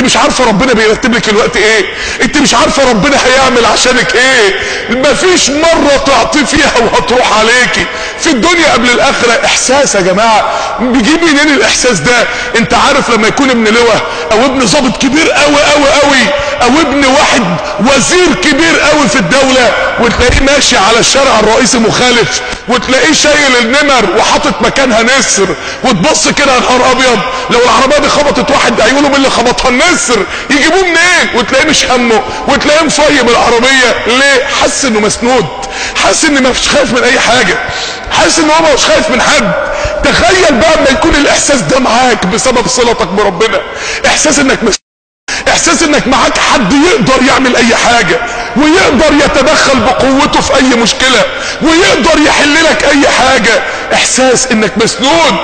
مش عارفه ربنا بيرتب لك الوقت ايه انت مش عارفه ربنا هيعمل عشانك ايه مفيش مره تعطي فيها وهتروح عليكي في الدنيا قبل الاخره احساس يا جماعه بيجيب منين الاحساس ده انت عارف لما يكون ابن لواء او ابن ضابط كبير قوي قوي قوي او ابن واحد وزير كبير قوي في الدوله وتلاقيه ماشي على الشارع الرئيسي مخالف وتلاقيه شايل النمر وحاطط مكانها نسر وتبص كده يا نهار ابيض لو العربيه دي خبطت واحد هيقولوا مين اللي خبطها النسر يجيبوه منين وتلاقيه مش همه وتلاقيه مصيب العربيه ليه حاسس انه مسنود حاسس ان مش خايف من اي حاجه حاسس ان هو مش خايف من حد تخيل بقى اما يكون الاحساس ده معاك بسبب صلتك بربنا احساس انك مس... احساس انك معاك حد يقدر يعمل اي حاجة ويقدر يتدخل بقوته في اي مشكلة ويقدر يحل لك اي حاجة احساس انك مسنود